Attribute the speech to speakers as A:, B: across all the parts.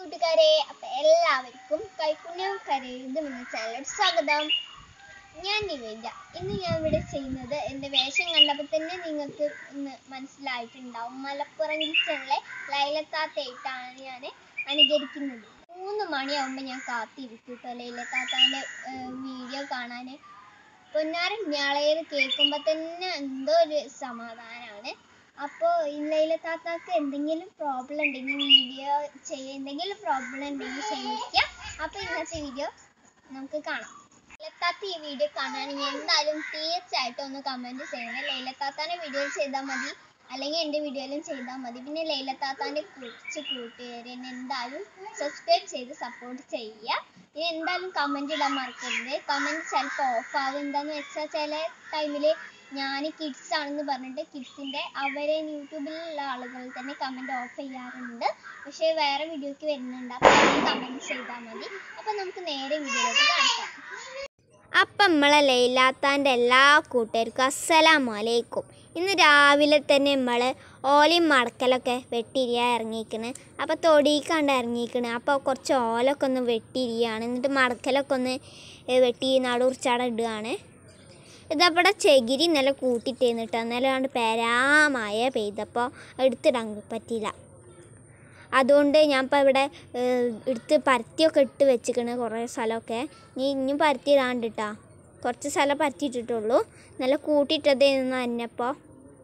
A: കൂട്ടുകാരെ അപ്പൊ എല്ലാവർക്കും കൈക്കുണ്യം കരയുന്നത് എന്ന ചാനലോട് സ്വാഗതം ഞാൻ നിവേദ്യ ഇന്ന് ഞാൻ ഇവിടെ ചെയ്യുന്നത് എന്റെ വേഷം കണ്ടപ്പോൾ തന്നെ നിങ്ങൾക്ക് ഒന്ന് മനസ്സിലായിട്ടുണ്ടാവും മലപ്പുറം കിച്ചണിലെ ലൈലത്താത്തയായിട്ടാണ് ഞാൻ അനുകരിക്കുന്നത് മൂന്ന് മണിയാവുമ്പോൾ ഞാൻ കാത്തിരിക്കും കേട്ടോ ലൈലത്താത്താൻ്റെ വീഡിയോ കാണാൻ പൊന്നാരൻ ഞാളയിൽ കേൾക്കുമ്പോൾ തന്നെ എന്തോ ഒരു സമാധാനമാണ് അപ്പോൾ ഇല്ലയിലെ താത്താക്ക് എന്തെങ്കിലും പ്രോബ്ലം ഉണ്ടെങ്കിൽ വീഡിയോ ചെയ്യുക എന്തെങ്കിലും പ്രോബ്ലം ഉണ്ടെങ്കിൽ ക്ഷമിക്കുക അപ്പോൾ ഇന്നത്തെ വീഡിയോ നമുക്ക് കാണാം ലൈലത്താത്ത ഈ വീഡിയോ കാണുകയാണെങ്കിൽ എന്തായാലും തീർച്ചയായിട്ടും ഒന്ന് കമൻറ്റ് ചെയ്യണം ലൈലത്താത്താൻ്റെ വീഡിയോ ചെയ്താൽ മതി അല്ലെങ്കിൽ എൻ്റെ വീഡിയോയിലും ചെയ്താൽ മതി പിന്നെ ലൈലത്താത്താൻ്റെ കുറച്ച് കൂട്ടുകാരെ എന്തായാലും സബ്സ്ക്രൈബ് ചെയ്ത് സപ്പോർട്ട് ചെയ്യുക ഇനി എന്തായാലും കമൻറ്റ് ഇടാൻ മറക്കരുത് കമൻറ്റ് ചിലപ്പോൾ ഓഫ് ആകും എന്താണെന്ന് വെച്ചാൽ ചില ടൈമിൽ ഞാൻ കിഡ്സ് ആണെന്ന് പറഞ്ഞിട്ട് കിഡ്സിൻ്റെ അവരെ യൂട്യൂബിലുള്ള ആളുകൾ തന്നെ കമൻറ്റ് ഓഫ് ചെയ്യാറുണ്ട് പക്ഷേ വേറെ വീഡിയോക്ക് വരുന്നുണ്ട് അപ്പോൾ കമൻറ്റ് ചെയ്താൽ മതി അപ്പോൾ നമുക്ക് നേരെ വീഡിയോയിലോട്ട് കാണിക്കാം
B: അപ്പം നമ്മളെ ലൈലാത്താൻ്റെ എല്ലാ കൂട്ടുകാർക്കും അസ്സലാമു അലൈക്കും ഇന്ന് രാവിലെ തന്നെ നമ്മൾ ഓലയും മടക്കലൊക്കെ വെട്ടിരിയാ ഇറങ്ങിക്കണ് അപ്പോൾ തൊടിയിക്കാണ്ട് ഇറങ്ങിക്കണ് അപ്പോൾ കുറച്ച് ഓലൊക്കെ ഒന്ന് വെട്ടിരിയാണ് എന്നിട്ട് മടക്കലൊക്കെ ഒന്ന് ഏ, വെട്ടി നടുറിച്ചാടെ ഇടുകയാണ് ഇതവിടെ ചകിരി ഇന്നലെ കൂട്ടിട്ടേന്ന് കേട്ടോ ഇന്നലെ കണ്ട് പെരാമായ പെയ്തപ്പോൾ എടുത്തിടാൻ പറ്റിയില്ല അതുകൊണ്ട് ഞാൻ ഇപ്പോൾ ഇവിടെ ഏഹ്, എടുത്ത് പരത്തിയൊക്കെ ഇട്ട് വെച്ചിക്കണ് കുറേ സ്ഥലമൊക്കെ ഇനി ഇനിയും പരത്തി ഇടാണ്ട് കേട്ടോ കുറച്ച് സ്ഥലം പരത്തിയിട്ടിട്ടുള്ളൂ നല്ല കൂട്ടിയിട്ടത് എന്ന് തന്നെപ്പോൾ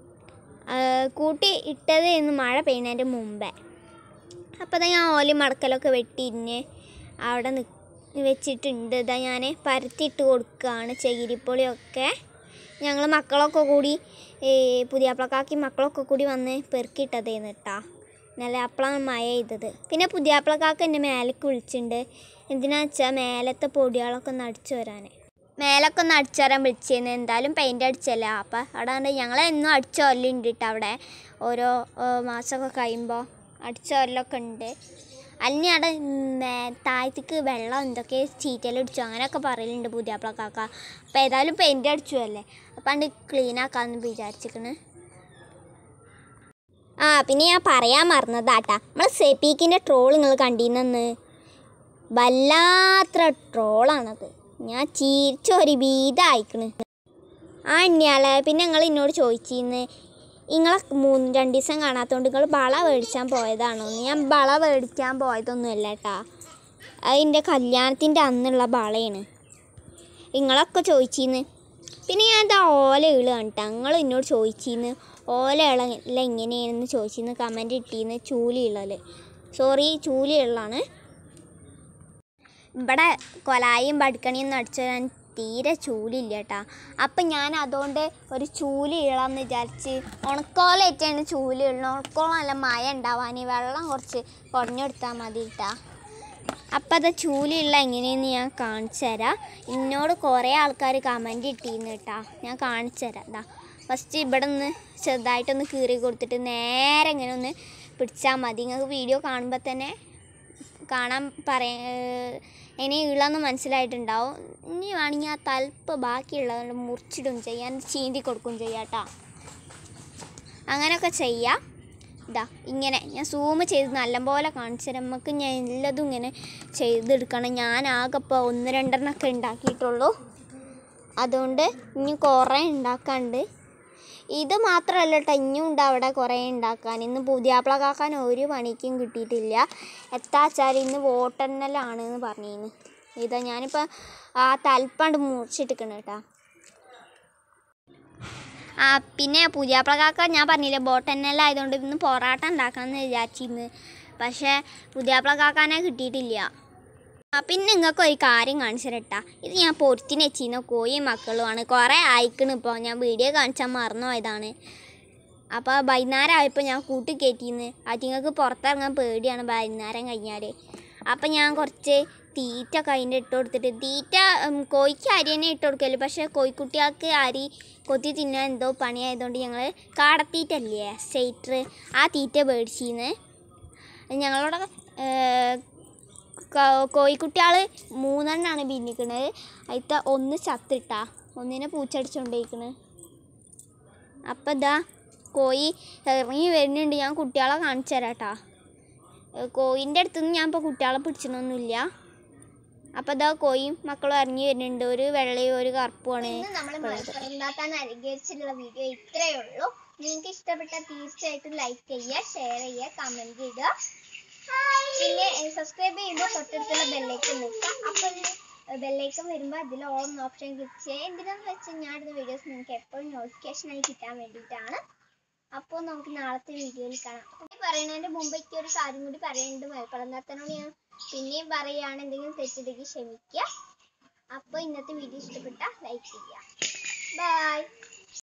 B: കൂട്ടി ഇട്ടത് എന്ന് മഴ പെയ്യുന്നതിൻ്റെ മുമ്പേ അപ്പോൾ ഞാൻ ഓലി മടക്കലൊക്കെ വെട്ടിയിരുന്ന് അവിടെ നി വെച്ചിട്ടുണ്ട് ഇതാ ഞാൻ പരത്തിയിട്ട് കൊടുക്കുകയാണ് ചകിരിപ്പൊളിയൊക്കെ ഞങ്ങൾ മക്കളൊക്കെ കൂടി ഈ പുതിയാപ്പിളക്കാക്കി മക്കളൊക്കെ കൂടി വന്ന് പെറുക്കിയിട്ടതേന്ന് കേട്ടാ നല്ല അപ്പളാണ് മഴ ചെയ്തത് പിന്നെ പുതിയാപ്പിളക്കാക്ക് എൻ്റെ മേലേക്ക് വിളിച്ചിട്ടുണ്ട് എന്തിനാ വെച്ചാൽ മേലത്തെ പൊടികളൊക്കെ ഒന്ന് അടിച്ചു വരാൻ മേലൊക്കെ ഒന്ന് അടിച്ചു വരാൻ വിളിച്ചിരുന്നു എന്തായാലും പെയിൻ്റ് അടിച്ചല്ല അപ്പം അവിടെ ഉണ്ട് ഞങ്ങൾ എന്നും അടിച്ച ഒല്ലുണ്ട് കേട്ടോ അവിടെ ഓരോ ഏഹ്, മാസമൊക്കെ കഴിയുമ്പോൾ അടിച്ച ഒല്ലൊക്കെ ഉണ്ട് അല്ലെങ്കിൽ അവിടെ മേ- താഴത്തേക്ക് വെള്ളം എന്തൊക്കെ ചീറ്റലടിച്ചു അങ്ങനെയൊക്കെ പറയലുണ്ട് പുതിയാപ്പിളക്കാക്ക അപ്പോൾ ഏതായാലും പെയിൻ്റ് അടിച്ചു അല്ലേ അപ്പം അത് ക്ലീൻ ആക്കാമെന്ന് വിചാരിച്ചിക്കണ് ആ പിന്നെ ഞാൻ പറയാൻ മറന്നതാട്ടാ നമ്മൾ സെപ്പീക്കിൻ്റെ ട്രോൾ നിങ്ങൾ കണ്ടിരുന്നെന്ന് വല്ലാത്ര ട്രോളാണത് ഞാൻ ചിരിച്ചൊരു ബീത അയക്കണ് ആ എണ്ണിയാളെ പിന്നെ നിങ്ങൾ എന്നോട് ചോദിച്ചിരുന്ന് നിങ്ങളെ മൂന്ന് രണ്ട് ദിവസം കാണാത്തതുകൊണ്ട് നിങ്ങൾ വള മേടിച്ചാൻ പോയതാണോ ഞാൻ വള മേടിക്കാൻ പോയതൊന്നുമല്ല കേട്ടാ അതിൻ്റെ കല്യാണത്തിൻ്റെ അന്നുള്ള വളയാണ് നിങ്ങളൊക്കെ ചോദിച്ചിരുന്ന് പിന്നെ ഞാൻ എന്താ ഓല ഇളുകയാണ് കേട്ടോ നിങ്ങൾ എന്നോട് ചോദിച്ചിരുന്ന് ഓല ഇള എങ്ങനെയാണെന്ന് ചോദിച്ചിരുന്ന് കമൻറ്റ് ഇട്ടിരുന്ന് ചൂലി ഇളൽ സോറി ചൂലി ഇളാണ് ഇവിടെ കൊലായും പടുക്കണിയൊന്നും അടിച്ചു തരാൻ തീരെ ചൂലില്ല കേട്ടാ അപ്പം ഞാൻ അതുകൊണ്ട് ഒരു ചൂല് ഇളാന്ന് വിചാരിച്ച് ഉണക്കോലായിട്ടാണ് ചൂല് ഇടണം ഉണക്കോളം നല്ല മഴ ഉണ്ടാവാൻ വെള്ളം കുറച്ച് കുറഞ്ഞെടുത്താൽ മതി കേട്ടാ അപ്പം അത് ചൂലുള്ള എങ്ങനെയെന്ന് ഞാൻ കാണിച്ചു തരാം എന്നോട് കുറേ ആൾക്കാർ കമൻറ്റ് ഇട്ടിരുന്നു കേട്ടാ ഞാൻ കാണിച്ചു തരാം ഇതാ ഫസ്റ്റ് ഇവിടെ ഒന്ന് ചെറുതായിട്ടൊന്ന് കീറി കൊടുത്തിട്ട് നേരെ ഇങ്ങനെ ഒന്ന് പിടിച്ചാൽ മതി നിങ്ങൾക്ക് വീഡിയോ കാണുമ്പോൾ തന്നെ കാണാൻ പറയ ഇനി ഇളന്ന് മനസ്സിലായിട്ടുണ്ടാവും ഇനി വേണമെങ്കിൽ ആ തലപ്പ് ബാക്കിയുള്ളത് മുറിച്ചിടും ചെയ്യാൻ ചീന്തി കൊടുക്കും ചെയ്യാം കേട്ടോ അങ്ങനെയൊക്കെ ചെയ്യാം ഇതാ ഇങ്ങനെ ഞാൻ സൂം ചെയ്ത് നല്ലപോലെ കാണിച്ചു തരാം നമുക്ക് ഞാൻ എല്ലതും ഇങ്ങനെ ചെയ്തെടുക്കണം ഞാൻ ആകെ ഇപ്പോൾ ഒന്ന് രണ്ടെണ്ണമൊക്കെ ഉണ്ടാക്കിയിട്ടുള്ളൂ അതുകൊണ്ട് ഇനി കുറേ ഉണ്ടാക്കാണ്ട് ഇത് മാത്രമല്ല കേട്ടോ ഇനിയും ഉണ്ട് അവിടെ കുറേ ഉണ്ടാക്കാൻ ഇന്ന് പുതിയാപ്പിള കാക്കാൻ ഒരു പണിക്കും കിട്ടിയിട്ടില്ല എത്താച്ചാൽ ഇന്ന് വോട്ടെണ്ണലാണ് എന്ന് പറഞ്ഞിരുന്നു ഇതാ ഞാനിപ്പോൾ ആ തലപ്പണ്ട് മുറിച്ചിട്ടിക്കണം കേട്ടോ ആ പിന്നെ പുതിയാപ്പിള കാക്ക ഞാൻ പറഞ്ഞില്ലേ ബോട്ടെണ്ണലായതുകൊണ്ട് ഇന്ന് പൊറാട്ട ഉണ്ടാക്കണം എന്ന് വിചാരിച്ചിരുന്നു പക്ഷേ പുതിയാപ്പിള കാക്കാനെ കിട്ടിയിട്ടില്ല ആ പിന്നെ നിങ്ങൾക്ക് ഒരു കാര്യം കാണിച്ചു തരട്ടാ ഇത് ഞാൻ പൊരുത്തിന് വെച്ചിരുന്ന കോയും മക്കളുമാണ് കുറേ അയക്കണ് ഇപ്പോൾ ഞാൻ വീഡിയോ കാണിച്ചാൽ മറന്നു പോയതാണ് അപ്പോൾ വൈകുന്നേരം ആയപ്പോൾ ഞാൻ കൂട്ടി കയറ്റിന്ന് ആറ്റിങ്ങൾക്ക് പുറത്തിറങ്ങാൻ പേടിയാണ് വൈകുന്നേരം കഴിഞ്ഞാൽ അപ്പം ഞാൻ കുറച്ച് തീറ്റ അതിൻ്റെ ഇട്ട് കൊടുത്തിട്ട് തീറ്റ ഉം, കോഴിക്ക് അരി തന്നെ ഇട്ട് കൊടുക്കല് പക്ഷേ കോഴിക്കുട്ടികൾക്ക് അരി കൊത്തി തിന്നാൻ എന്തോ പണിയായതുകൊണ്ട് ഞങ്ങൾ കാടത്തീറ്റല്ലേ സെയ്റ്റർ ആ തീറ്റ മേടിച്ചിന്ന് ഞങ്ങളോട് കോഴിക്കുട്ടികൾ മൂന്നെണ്ണാണ് പിന്നിക്കണത് അതിൽ ഒന്ന് ചത്തിട്ടാ ഒന്നിനെ പൂച്ചടിച്ചുകൊണ്ടിരിക്കണ് അപ്പം ഇതാ കോഴി ഇറങ്ങി വരുന്നുണ്ട് ഞാൻ കുട്ടികളെ കാണിച്ചു തരാം കേട്ടാ കോയിൻ്റെ അടുത്തുനിന്ന് ഞാൻ ഇപ്പോൾ കുട്ടികളെ പിടിച്ചിട്ടൊന്നുമില്ല അപ്പോൾ അതാ കോയും മക്കളും ഇറങ്ങി വരുന്നുണ്ട് ഒരു വെള്ളയും ഒരു കറുപ്പുമാണ്
A: ഇന്ന് നമ്മൾ മലപ്പുറം അനുകരിച്ചിട്ടുള്ള വീഡിയോ ഇത്രയേ ഉള്ളൂ നിങ്ങൾക്ക് ഇഷ്ടപ്പെട്ടാൽ തീർച്ചയായിട്ടും ലൈക്ക് ചെയ്യുക ഷെയർ ചെയ്യുക കമന്റ് ചെയ്യുക പിന്നെ സബ്സ്ക്രൈബ് ചെയ്യുമ്പോൾ തൊട്ടടുത്തുള്ള ബെല്ലൈക്കൺ നിൽക്കുക അപ്പം ബെല്ലൈക്കൺ വരുമ്പോൾ അതിൽ ഓൺ ഓപ്ഷൻ ക്ലിക്ക് ചെയ്യുക എന്തിനാന്ന് വെച്ചാൽ ഞാൻ ഇടുന്ന വീഡിയോസ് നിങ്ങൾക്ക് എപ്പോഴും നോട്ടിഫിക്കേഷൻ ആയി കിട്ടാൻ വേണ്ടിയിട്ടാണ് അപ്പോൾ നമുക്ക് നാളത്തെ വീഡിയോയിൽ കാണാം അപ്പോൾ ഈ പറയുന്നതിന്റെ മുമ്പ് എനിക്ക് ഒരു കാര്യം കൂടി പറയാനുണ്ട് മലപ്പുറം ഞാൻ പിന്നെയും പറയുകയാണ് എന്തെങ്കിലും തെറ്റുണ്ടെങ്കിൽ ക്ഷമിക്കുക അപ്പോൾ ഇന്നത്തെ വീഡിയോ ഇഷ്ടപ്പെട്ട ലൈക്ക് ചെയ്യുക ബൈ